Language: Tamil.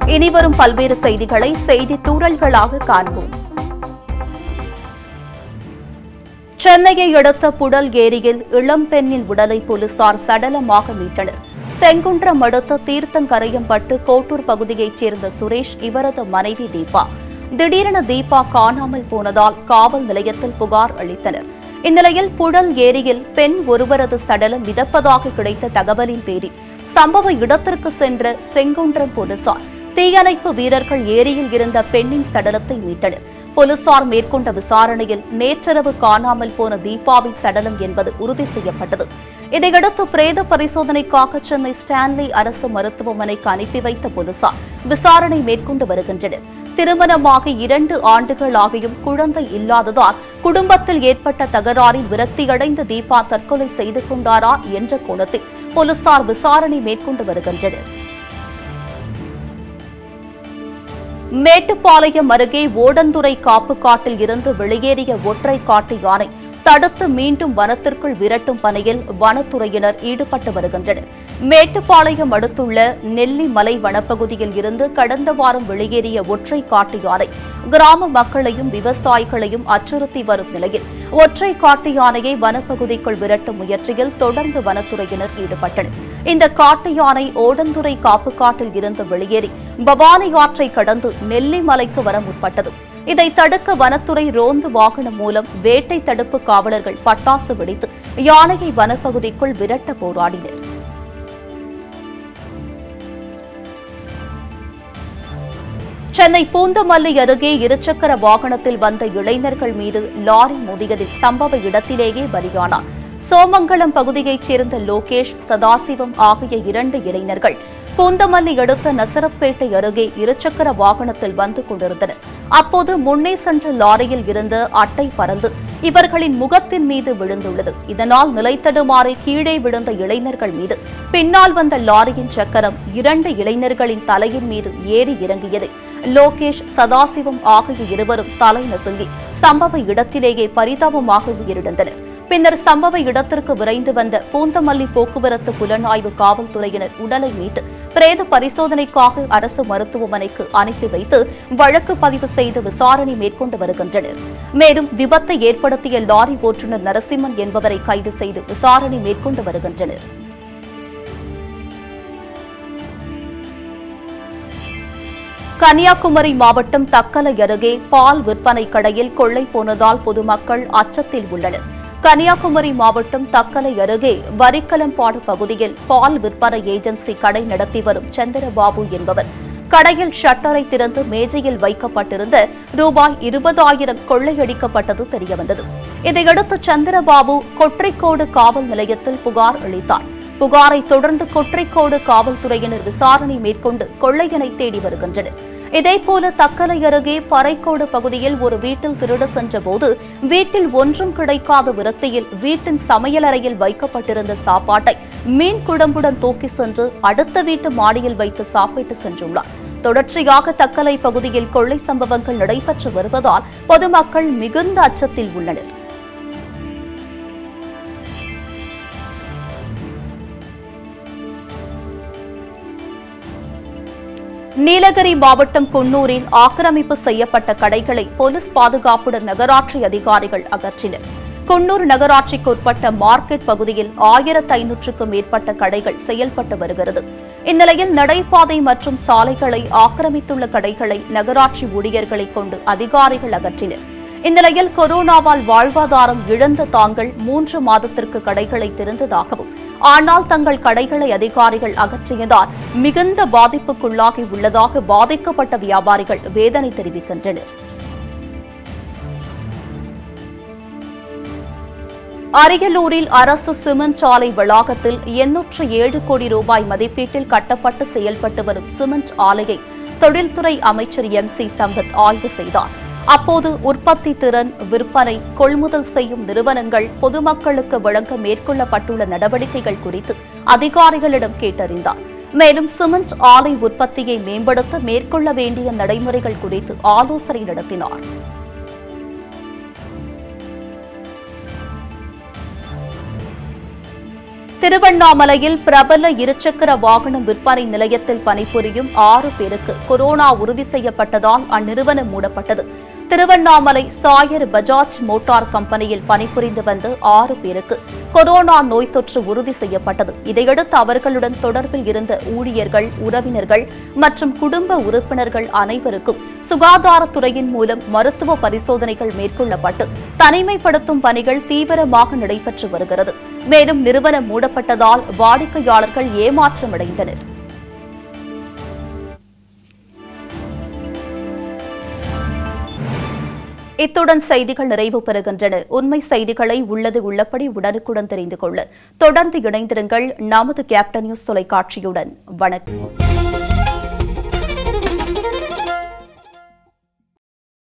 இனிவரும் பல்வேறு செய்திகளை செய்தி தூரல்களாக காண்போம் சென்னையை அடுத்த புடல் ஏரியில் இளம்பெண்ணின் உடலை போலீசார் சடலமாக மீட்டனர் செங்குன்றம் அடுத்த தீர்த்தங்கரையம்பட்டு கோட்டூர் பகுதியைச் சேர்ந்த சுரேஷ் இவரது மனைவி தீபா திடீரென தீபா காணாமல் போனதால் காவல் நிலையத்தில் புகார் அளித்தனர் இந்நிலையில் புழல் ஏரியில் பெண் ஒருவரது சடலம் மிதப்பதாக கிடைத்த தகவலின் பேரில் சம்பவ இடத்திற்கு சென்ற செங்குன்றம் போலீசார் தீயணைப்பு வீரர்கள் ஏரியில் இருந்த பெண்ணின் சடலத்தை மீட்டனர் போலீசார் மேற்கொண்ட விசாரணையில் நேற்றிரவு காணாமல் போன தீபாவின் சடலம் என்பது உறுதி செய்யப்பட்டது இதையடுத்து பிரேத பரிசோதனைக்காக சென்னை ஸ்டான்லி அரசு மருத்துவமனைக்கு அனுப்பி வைத்த போலீசார் விசாரணை மேற்கொண்டு வருகின்றனர் திருமணமாகி இரண்டு ஆண்டுகளாகியும் குழந்தை இல்லாததால் குடும்பத்தில் ஏற்பட்ட தகராறில் விரக்தியடைந்த தீபா தற்கொலை செய்து கொண்டாரா என்ற கோணத்தில் போலீசார் விசாரணை மேற்கொண்டு வருகின்றனர் மேட்டுப்பாளையம் அருகே ஓடந்துறை காப்பு காட்டில் இருந்து வெளியேறிய ஒற்றை காட்டு யானை தடுத்து மீண்டும் வனத்திற்குள் விரட்டும் பணியில் வனத்துறையினர் ஈடுபட்டு வருகின்றனர் மேட்டுப்பாளையம் அடுத்துள்ள நெல்லிமலை வனப்பகுதியில் இருந்து கடந்த வாரம் வெளியேறிய ஒற்றை காட்டு யானை கிராம மக்களையும் விவசாயிகளையும் அச்சுறுத்தி வரும் நிலையில் ஒற்றை காட்டு யானையை வனப்பகுதிக்குள் விரட்டும் முயற்சியில் தொடர்ந்து வனத்துறையினர் ஈடுபட்டனர் இந்த காட்டு யானை ஓடந்துறை காப்பு காட்டில் இருந்து வெளியேறி பவானி ஆற்றை கடந்து நெல்லிமலைக்கு வர முற்பட்டது இதை தடுக்க வனத்துறை ரோந்து வாகனம் மூலம் வேட்டை தடுப்பு காவலர்கள் பட்டாசு வெடித்து யானையை வனப்பகுதிக்குள் விரட்ட போராடினர் சென்னை பூந்தமல்லி அருகே இருசக்கர வாகனத்தில் வந்த இளைஞர்கள் மீது லாரி மோதியதில் சம்பவ இடத்திலேயே பலியானார் சோமங்கலம் பகுதியைச் சேர்ந்த லோகேஷ் சதாசிவம் ஆகிய இரண்டு இளைஞர்கள் பூந்தமல்லி அடுத்த நசரப்பேட்டை அருகே இருசக்கர வாகனத்தில் வந்து கொண்டிருந்தனர் அப்போது முன்னே சென்ற லாரியில் இருந்த அட்டை பறந்து இவர்களின் முகத்தின் மீது விழுந்துள்ளது இதனால் நிலைத்தடுமாறி கீழே விழுந்த இளைஞர்கள் மீது பின்னால் வந்த லாரியின் சக்கரம் இரண்டு இளைஞர்களின் தலையின் மீது ஏறி இறங்கியது லோகேஷ் சதாசிவம் ஆகிய இருவரும் தலை நசுங்கி சம்பவ இடத்திலேயே பரிதாபமாக உயிரிழந்தனர் பின்னர் சம்பவ இடத்திற்கு விரைந்து வந்த பூந்தமல்லி போக்குவரத்து புலனாய்வு காவல்துறையினர் உடலை மீட்டு பிரேத பரிசோதனைக்காக அரசு மருத்துவமனைக்கு அனுப்பி வைத்து வழக்கு பதிவு செய்து விசாரணை மேற்கொண்டு வருகின்றனர் மேலும் விபத்தை ஏற்படுத்திய லாரி ஓட்டுநர் நரசிம்மன் என்பவரை கைது செய்து விசாரணை மேற்கொண்டு வருகின்றனர் கன்னியாகுமரி மாவட்டம் தக்கலை அருகே பால் விற்பனை கடையில் கொள்ளை போனதால் பொதுமக்கள் அச்சத்தில் உள்ளனர் கன்னியாகுமரி மாவட்டம் தக்கலை அருகே வரிக்கலம்பாடு பகுதியில் பால் விற்பனை ஏஜென்சி கடை நடத்தி வரும் சந்திரபாபு என்பவர் கடையில் ஷட்டரை திறந்து மேஜையில் வைக்கப்பட்டிருந்த ரூபாய் இருபதாயிரம் கொள்ளையடிக்கப்பட்டது தெரியவந்தது இதையடுத்து சந்திரபாபு கொற்றைக்கோடு காவல் நிலையத்தில் புகார் அளித்தார் புகாரை தொடர்ந்து கொற்றைக்கோடு காவல்துறையினர் விசாரணை மேற்கொண்டு கொள்ளையனை தேடி வருகின்றனர் இதேபோல தக்கலை அருகே பறைக்கோடு பகுதியில் ஒரு வீட்டில் திருட சென்றபோது வீட்டில் ஒன்றும் கிடைக்காத விரக்தியில் வீட்டின் சமையலறையில் வைக்கப்பட்டிருந்த சாப்பாட்டை மீன் குடம்புடன் தூக்கி சென்று அடுத்த வீட்டு மாடியில் வைத்து சாப்பிட்டு சென்றுள்ளார் தொடர்ச்சியாக தக்கலை பகுதியில் கொள்ளை சம்பவங்கள் நடைபெற்று வருவதால் பொதுமக்கள் மிகுந்த அச்சத்தில் உள்ளனர் நீலகிரி மாவட்டம் குன்னூரில் ஆக்கிரமிப்பு செய்யப்பட்ட கடைகளை போலீஸ் பாதுகாப்புடன் நகராட்சி அதிகாரிகள் அகற்றினர் குன்னூர் நகராட்சிக்கு உட்பட்ட மார்க்கெட் பகுதியில் ஆயிரத்து ஐநூற்றுக்கும் மேற்பட்ட கடைகள் செயல்பட்டு வருகிறது இந்நிலையில் நடைபாதை மற்றும் சாலைகளை ஆக்கிரமித்துள்ள கடைகளை நகராட்சி ஊழியர்களை கொண்டு அதிகாரிகள் அகற்றினர் இந்நிலையில் கொரோனாவால் வாழ்வாதாரம் இழந்த தாங்கள் மூன்று மாதத்திற்கு கடைகளை திறந்ததாகவும் ஆனால் தங்கள் கடைகளை அதிகாரிகள் அகற்றியதால் மிகுந்த பாதிப்புக்குள்ளாகி உள்ளதாக பாதிக்கப்பட்ட வியாபாரிகள் வேதனை தெரிவிக்கின்றனர் அரியலூரில் அரசு சிமெண்ட் ஆலை வளாகத்தில் எண்ணூற்று ஏழு கோடி ரூபாய் மதிப்பீட்டில் கட்டப்பட்டு செயல்பட்டு வரும் சிமெண்ட் ஆலையை தொழில்துறை அமைச்சர் எம் சி சம்பத் ஆய்வு செய்தார் அப்போது உற்பத்தி திறன் விற்பனை கொள்முதல் செய்யும் நிறுவனங்கள் பொதுமக்களுக்கு வழங்க மேற்கொள்ளப்பட்டுள்ள நடவடிக்கைகள் குறித்து அதிகாரிகளிடம் கேட்டறிந்தார் மேலும் சிமெண்ட் ஆலை உற்பத்தியை மேம்படுத்த மேற்கொள்ள வேண்டிய நடைமுறைகள் குறித்து ஆலோசனை நடத்தினார் திருவண்ணாமலையில் பிரபல இருசக்கர வாகனம் விற்பனை நிலையத்தில் பணிபுரியும் ஆறு பேருக்கு கொரோனா உறுதி செய்யப்பட்டதால் அந்நிறுவனம் மூடப்பட்டது திருவண்ணாமலை சாயர் பஜாஜ் மோட்டார் கம்பெனியில் பணிபுரிந்து வந்த ஆறு பேருக்கு கொரோனா நோய் தொற்று உறுதி செய்யப்பட்டது இதையடுத்து அவர்களுடன் தொடர்பில் இருந்த ஊழியர்கள் உறவினர்கள் மற்றும் குடும்ப உறுப்பினர்கள் அனைவருக்கும் சுகாதாரத்துறையின் மூலம் மருத்துவ பரிசோதனைகள் மேற்கொள்ளப்பட்டு தனிமைப்படுத்தும் பணிகள் தீவிரமாக நடைபெற்று வருகிறது மேலும் நிறுவனம் மூடப்பட்டதால் வாடிக்கையாளர்கள் ஏமாற்றமடைந்தனர் இத்துடன் செய்திகள் நிறைவு பெறுகின்றன உண்மை செய்திகளை உள்ளது உள்ளபடி உடனுக்குடன் தெரிந்து கொள்ள தொடர்ந்து இணைந்திருங்கள் நமது கேப்டன் நியூஸ் தொலைக்காட்சியுடன் வணக்கம்